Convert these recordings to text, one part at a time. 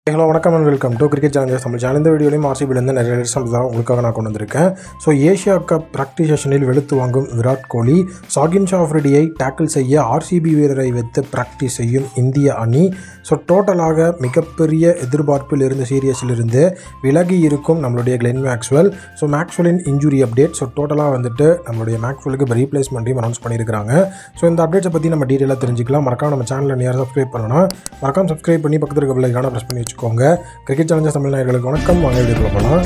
hello வணக்கம் and welcome to cricket challengers Tamil channel இந்த வீடியோலையும் ஆர்சிபிலேருந்து நிறைய ரிசல்ட்ஸ் தான் உங்களுக்காக நான் கொண்டு வந்திருக்கேன் ஸோ ஏஷியா கப் ப்ராக்டிஸ் செஷனில் வெளுத்து வாங்கும் விராட் கோலி சாகின் ஷாஃப்ரெடியை டேக்கிள் செய்ய ஆர்சிபி வீரரை வைத்து ப்ராக்டிஸ் செய்யும் இந்திய அணி ஸோ டோட்டலாக மிகப்பெரிய எதிர்பார்ப்பில் இருந்த சீரியஸிலிருந்து விலகி இருக்கும் நம்மளுடைய கிளென் மேக்ஸ்வெல் ஸோ மேக்ஸ்வெலின் இன்ஜுரி அப்டேட் ஸோ டோட்டலாக வந்துட்டு நம்மளுடைய மேக்ஸ்வெலுக்கு இப்போ ரீப்ளேஸ்மெண்ட்டையும் அனௌன்ஸ் பண்ணியிருக்காங்க ஸோ இந்த அப்டேட்ஸை பற்றி நம்ம டீட்டெயிலாக தெரிஞ்சுக்கலாம் மறக்காம நம்ம சேனலில் நேரம் சப்ஸ்கிரைப் பண்ணணும் மறக்காம சப்ஸ்கிரைப் பண்ணி பக்கத்தில் இருக்க பிள்ளைக்கான ப்ரெஸ் பண்ணி வச்சுக்கோங்க கிரிக்கெட் சேலஞ்சர் தமிழ் நேயர்களுக்கு வணக்கம் வாங்க வீடியோக்குள்ள போகலாம்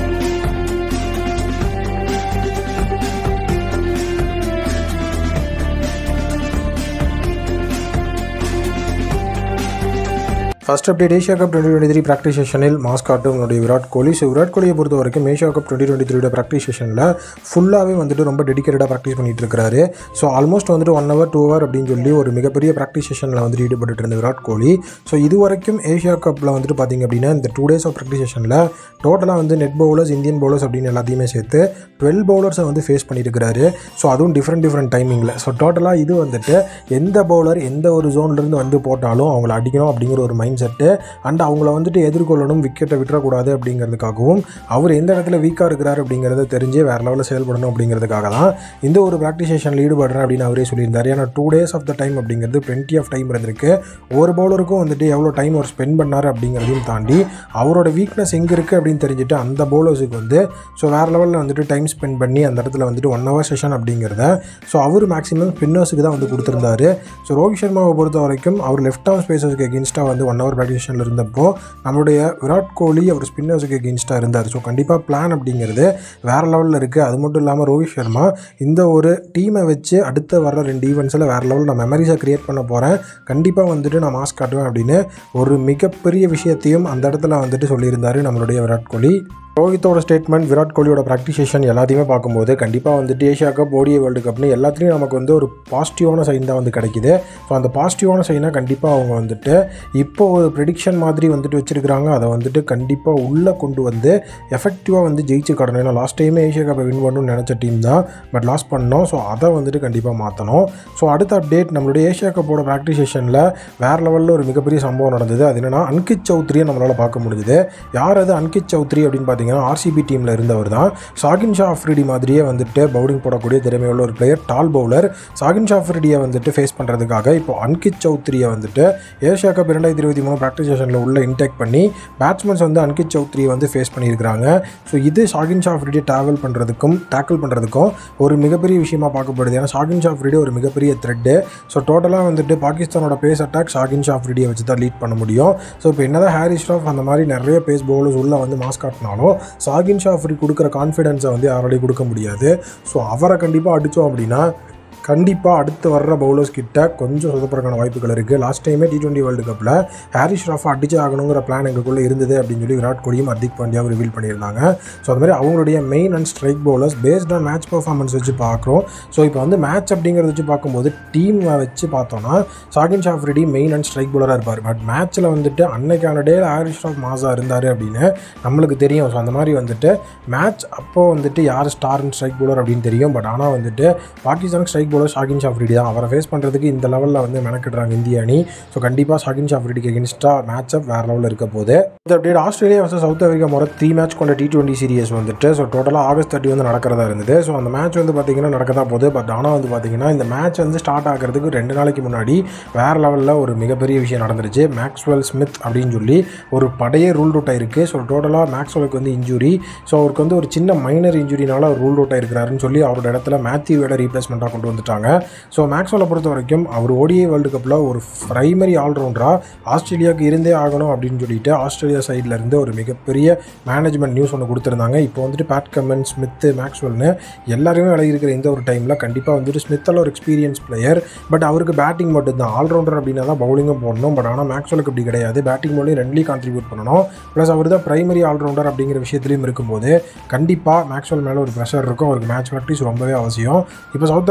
first update Asia cup twenty twenty three practice செஷனில் மாஸ்காட்டும் நம்மளுடைய விராட் கோலி ஸோ விராட் கோலியை பொறுத்த வரைக்கும் ஏஷியா கப் டுவெண்ட்டி டுவெண்ட்டி த்ரீட ப்ராக்டிஸ் செஷனில் ஃபுல்லாகவே வந்துட்டு ரொம்ப டெடிக்கேட்டடாக ப்ராக்டிஸ் பண்ணிட்டு இருக்காரு ஸோ ஆல்மோஸ்ட் வந்துட்டு ஒன் ஹவர் டூ ஹவர் அப்படின்னு சொல்லி ஒரு மிகப்பெரிய ப்ராக்டிஸ் செஷனில் வந்துட்டு ஈடுபட்டு இருந்த விராட் கோலி ஸோ இது வரைக்கும் ஏஷியா கப்பில் வந்துட்டு பார்த்தீங்க அப்படின்னா இந்த டூ டேஸ் ஆஃப் ப்ராக்டிஸ் செஷனில் டோட்டலாக வந்து நெட் பவுலர்ஸ் இந்தியன் பவுலர்ஸ் அப்படின்னு எல்லாத்தையுமே சேர்த்து டுவெல் பவுலர்ஸை வந்து ஃபேஸ் பண்ணியிருக்கிறாரு ஸோ அதுவும் டிஃப்ரெண்ட் டிஃப்ரெண்ட் டைமிங்கில் ஸோ டோட்டலாக இது வந்துட்டு எந்த பவுலர் எந்த ஒரு ஜோன்லேருந்து வந்து போட்டாலும் அவங்கள அடிக்கணும் அப்படிங்கிற ஒரு மைண்ட் செட்டு அண்ட் அவங்கள வந்துட்டு எதிர்கொள்ளணும் விக்கெட்டை விட்டுறக்கூடாது அப்படிங்கிறதுக்காகவும் அவர் எந்த இடத்துல வீக்காக இருக்கிறார் அப்படிங்கிறத தெரிஞ்சு வேறு லெவலில் செயல்படணும் அப்படிங்கிறதுக்காக தான் இந்த ஒரு ப்ராக்டிஸ் செஷனில் ஈடுபடுறேன் அப்படின்னு அவரே சொல்லியிருந்தார் ஏன்னா two days of the time அப்படிங்கிறது plenty ஆஃப் டைம் இருந்திருக்கு ஒரு பவுலருக்கும் வந்துட்டு எவ்வளோ டைம் அவர் ஸ்பெண்ட் பண்ணார் அப்படிங்கிறதையும் தாண்டி அவரோட வீக்னஸ் எங்கே இருக்குது அப்படின்னு தெரிஞ்சுட்டு அந்த பவுலர்ஸுக்கு வந்து ஸோ வேறு லெவலில் வந்துட்டு டைம் ஸ்பெண்ட் பண்ணி அந்த இடத்துல வந்துட்டு ஒன் ஹவர் செஷன் அப்படிங்கிறத ஸோ அவர் மேக்ஸிமம் ஸ்பின்னர்ஸுக்கு தான் வந்து கொடுத்துருந்தாரு ஸோ ரோஹித் சர்மாவை பொறுத்த வரைக்கும் அவர் லெஃப்ட் ஆர்ம் ஸ்பேசஸ்க்கு எகென்ஸ்டாக வந்து ஒன் ஹவர் ப்ராக்டிஸ் செஷனில் இருந்தப்போ நம்மளுடைய விராட் கோலி அவர் ஸ்பின்னர்ஸுக்கு எகென்ஸ்டாக இருந்தார் ஸோ கண்டிப்பாக பிளான் அப்படிங்கிறது வேறு லெவலில் இருக்குது அது மட்டும் இல்லாமல் ரோஹித் சர்மா இந்த ஒரு டீமை வச்சு அடுத்து வர ரெண்டு ஈவெண்ட்ஸில் வேறு லெவலில் நான் மெமரிஸை க்ரியேட் பண்ண போகிறேன் கண்டிப்பாக வந்துட்டு நான் மாஸ் காட்டுவேன் அப்படின்னு ஒரு மிகப்பெரிய விஷயத்தையும் அந்த இடத்துல வந்துட்டு சொல்லியிருந்தார் நம்மளுடைய விராட் கோலி ரோஹித்தோட ஸ்டேட்மெண்ட் விராட் கோலியோட ப்ராக்டிஸ் செஷன் எல்லாத்தையுமே பார்க்கும்போது கண்டிப்பாக வந்துட்டு ஏஷியா கப் ஓடிஏ வேர்ல்டு கப்னு எல்லாத்துலேயும் நமக்கு வந்து ஒரு பாசிட்டிவான சைன் தான் வந்து கிடைக்குது ஸோ அந்த பாசிட்டிவான சைனாக கண்டிப்பாக அவங்க வந்துட்டு இப்போ ஒரு ப்ரெடிக்ஷன் மாதிரி வந்துட்டு வச்சுருக்கிறாங்க அதை வந்துட்டு கண்டிப்பாக உள்ளே கொண்டு வந்து எஃபெக்டிவாக வந்து ஜெயிச்சு காட்டணும் ஏன்னா லாஸ்ட் டைமே ஏஷியா கப்பை வின் பண்ணணும்னு நினச்ச டீம் தான் பட் லாஸ் பண்ணோம் ஸோ அதை வந்துட்டு கண்டிப்பாக மாற்றணும் ஸோ அடுத்த அப்டேட் நம்மளுடைய ஏஷியா கப்போட ப்ராக்டிஸ் செஷனில் வேறு லெவலில் ஒரு மிகப்பெரிய சம்பவம் நடந்தது அது என்னன்னா அன்கித் சௌத்ரியை நம்மளால் பார்க்க முடிஞ்சுது யார் அது அன்கித் சௌத்ரி அப்படின்னு பார்த்தீங்கன்னா ஆர்சிபி டீமில் இருந்தவர் தான் சாகின் ஷா அஃப்ரிடி மாதிரியே வந்துட்டு பவுலிங் போடக்கூடிய திறமையுள்ள ஒரு player tall bowler Shaheen Shah அஃப்ரிடியை வந்துட்டு ஃபேஸ் பண்ணுறதுக்காக இப்போ அன்கித் சௌத்ரியை வந்துட்டு ஏஷியா கப் இரண்டாயிரத்தி இருபத்தி மூணு ப்ராக்டிஸ் செஷனில் உள்ள இன்டேக் பண்ணி பேட்ஸ்மேன்ஸ் வந்து அன்கித் சௌத்ரியை வந்து ஃபேஸ் பண்ணியிருக்கிறாங்க ஸோ இது ஷாகின் ஷா அஃப்ரிடியை ட்ராவல் பண்ணுறதுக்கும் டேக்கிள் பண்ணுறதுக்கும் ஒரு மிகப்பெரிய விஷயமா பார்க்கப்படுது ஏன்னா ஷாகின் ஷா அஃப்ரிடி ஒரு மிகப்பெரிய த்ரெட்டு ஸோ டோட்டலாக வந்துட்டு பாகிஸ்தானோட பேஸ் அட்டாக் ஷாகின் ஷா அஃப்ரிடியை வச்சு தான் லீட் பண்ண முடியும் ஸோ இப்போ என்னதான் ஹாரி ஸ்டாஃப் அந்த மாதிரி நிறைய பேஸ் பவுலர்ஸ் உள்ளே வந்து மாஸ் காட்டினாலும் சாகின் ஷா அஃப்ரி கொடுக்குற கான்ஃபிடென்ஸை வந்து யாராலையும் கொடுக்க முடியாது ஸோ அவரை கண்டிப்பாக அடித்தோம் அப்படின்னா கண்டிப்பாக அடுத்து வர்ற பவுலர்ஸ் கிட்ட கொஞ்சம் சொதப்படுறதுக்கான வாய்ப்புகள் இருக்குது லாஸ்ட் டைமே டி டுவெண்ட்டி வேர்ல்டு கப்பில் ஹாரி ஷ்ராஃபை அடிச்சு ஆகணுங்கிற பிளான் எங்களுக்குள்ளே இருந்தது அப்படின்னு சொல்லி விராட் கோலியும் ஹர்திக் பாண்டியாவும் ரிவீல் பண்ணியிருந்தாங்க ஸோ அது மாதிரி அவங்களுடைய main and strike bowlers based on match performance வச்சு பார்க்குறோம் ஸோ இப்போ வந்து மேட்ச் அப்படிங்கிறத வச்சு பார்க்கும்போது டீமை வச்சு பார்த்தோன்னா Shaheen Afridi main and strike பவுலராக இருப்பார் பட் மேட்ச்சில் வந்துட்டு அன்னைக்கான டேல ஹாரி ஷ்ராஃப் மாசா இருந்தார் அப்படின்னு நம்மளுக்கு தெரியும் ஸோ அந்த மாதிரி வந்துட்டு மேட்ச் அப்போது வந்துட்டு யார் ஸ்டார் அண்ட் ஸ்ட்ரைக் பவுலர் அப்படின்னு தெரியும் பட் ஆனால் வந்துட்டு பாகிஸ்தானுக்கு ஸ்ட்ரைக் பவுலர் ஷாகின் ஷாஃப்ரிடி தான் அவரை ஃபேஸ் பண்ணுறதுக்கு இந்த லெவலில் வந்து மெனக்கிடுறாங்க இந்திய அணி ஸோ கண்டிப்பாக ஷாகின் ஷாஃப்ரிடிக்கு எகென்ஸ்டாக மேட்ச் அப் வேறு லெவலில் இருக்க போது இந்த update Australia versus South Africa முறை த்ரீ மேட்ச் கொண்ட டி டுவெண்ட்டி சீரியஸ் வந்துட்டு ஸோ டோட்டலாக ஆகஸ்ட் தேர்ட்டி வந்து நடக்கிறதா இருந்தது ஸோ அந்த மேட்ச் வந்து பார்த்தீங்கன்னா நடக்க தான் போகுது பட் ஆனால் வந்து பார்த்தீங்கன்னா இந்த மேட்ச் வந்து ஸ்டார்ட் ஆகிறதுக்கு ரெண்டு நாளைக்கு முன்னாடி வேறு லெவலில் ஒரு மிகப்பெரிய விஷயம் நடந்துருச்சு மேக்ஸ்வெல் ஸ்மித் அப்படின்னு சொல்லி ஒரு படையே ரூல் அவுட் ஆயிருக்கு ஸோ டோட்டலாக மேக்ஸ்வெலுக்கு வந்து இன்ஜுரி ஸோ அவருக்கு வந்து ஒரு சின்ன மைனர் இன்ஜுரினால ரூல் அவுட் ஆயிருக்கிறாருன்னு சொல்லி அவரோட இடத்துல மேத்யூவோட ரீப்ளேஸ்மெண்ட்டாக கொண்டு வந்துட்டாங்க ஸோ மேக்ஸ்வெலை பொறுத்த வரைக்கும் அவர் ஓடிஐ வேர்ல்டு கப்பில் ஒரு பிரைமரி ஆல்ரவுண்டராக ஆஸ்திரேலியாவுக்கு இருந்தே ஆகணும் அப்படின்னு சொல்லிட்டு ஆஸ்திரேலியா சைடில் இருந்து ஒரு மிகப்பெரிய மேனேஜ்மெண்ட் நியூஸ் ஒன்று கொடுத்துருந்தாங்க இப்போ வந்துட்டு பேட் கமன் ஸ்மித்து மேக்ஸ்வெல்னு எல்லாருமே விலகி இருக்கிற இந்த ஒரு டைமில் கண்டிப்பாக வந்துட்டு ஸ்மித்தில் ஒரு எக்ஸ்பீரியன்ஸ் பிளேயர் பட் அவருக்கு பேட்டிங் மட்டும்தான் ஆல்ரவுண்டர் அப்படின்னா தான் பவுலிங்கும் போடணும் பட் ஆனால் மேக்ஸ்வெலுக்கு அப்படி கிடையாது பேட்டிங் பவுலிங் ரெண்டுலேயும் கான்ட்ரிபியூட் பண்ணணும் ப்ளஸ் அவர் தான் பிரைமரி ஆல்ரவுண்டர் அப்படிங்கிற விஷயத்துலையும் இருக்கும்போது கண்டிப்பாக மேக்ஸ்வெல் மேலே ஒரு ப்ரெஷர் இருக்கும் அவருக்கு மேட்ச் ப்ராக்டிஸ் ரொம்பவே அவசியம் இப்போ சவுத் ஆஃப்ரிக்காக்கு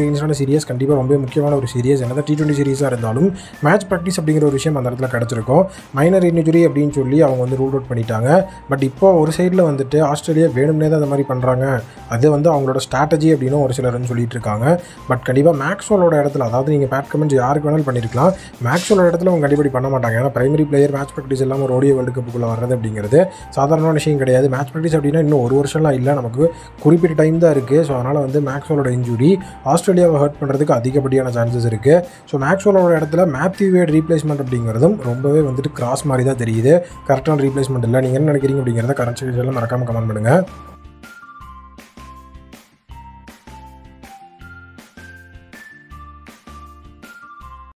அகேன்ஸ்டான சீரியஸ் கண்டிப்பாக ரொம்ப முக்கியமான ஒரு சீரியஸ் என்னதான் டி டுவெண்ட்டி சீரிஸாக இருந்தாலும் மேட்ச் ப்ராக்டிஸ் அப்படிங்கிற ஒரு விஷயம் அந்த இடத்துல கிடச்சிருக்கும் மைனர் இன்ஜுரி அப்படின்னு சொல்லி அவங்க வந்து ரூல் அவுட் பண்ணிட்டாங்க பட் இப்போ ஒரு சைடில் வந்துட்டு ஆஸ்திரேலியா வேணும்னே தான் அந்த மாதிரி பண்ணுறாங்க அது வந்து அவங்களோட ஸ்ட்ராட்டஜி அப்படின்னு ஒரு சிலர் வந்து சொல்லிட்டு இருக்காங்க பட் கண்டிப்பாக மேக்ஸ்வலோட இடத்துல அதாவது நீங்கள் பேட் கமெண்ட்ஸ் யாருக்கு வேணாலும் பண்ணியிருக்கலாம் மேக்ஸ்வலோட இடத்துல அவங்க கண்டிப்பாக இப்படி பண்ண மாட்டாங்க ஏன்னா பிரைமரி பிளேயர் மேட்ச் ப்ராக்டிஸ் இல்லாமல் ஒரு ஓடிய வேர்ல்டு கப்புக்குள்ளே வர்றது அப்படிங்கிறது சாதாரணமான விஷயம் கிடையாது மேட்ச் ப்ராக்டிஸ் அப்படின்னா இன்னும் ஒரு வருஷம்லாம் இல்லை நமக்கு குறிப்பிட்ட டைம் தான் இருக்குது ஸோ அதனால் வந்து மேக்ஸ்வலோட இன்ஜுரி ஆஸ்திரேலியாவை ஹர்ட் பண்ணுறதுக்கு அதிகப்படியான சான்சஸ் இருக்குது ஸோ மேக்ஸ்வலோட இடத்துல மேத்யூ வேட் ரீப்ளேஸ்மெண்ட் அப்படிங்கிறதும் ரொம்பவே வந்துட்டு கிராஸ் மாதிரி தான் தெரியுது கரெக்டான ரீப்ளேஸ்மெண்ட் இல்லை நீங்கள் என்ன நினைக்கிறீங்க அப்படிங்கிறத கரெக்ட் செக்ஷனில் மறக்காமல் கமெண்ட் பண்ணுங்கள்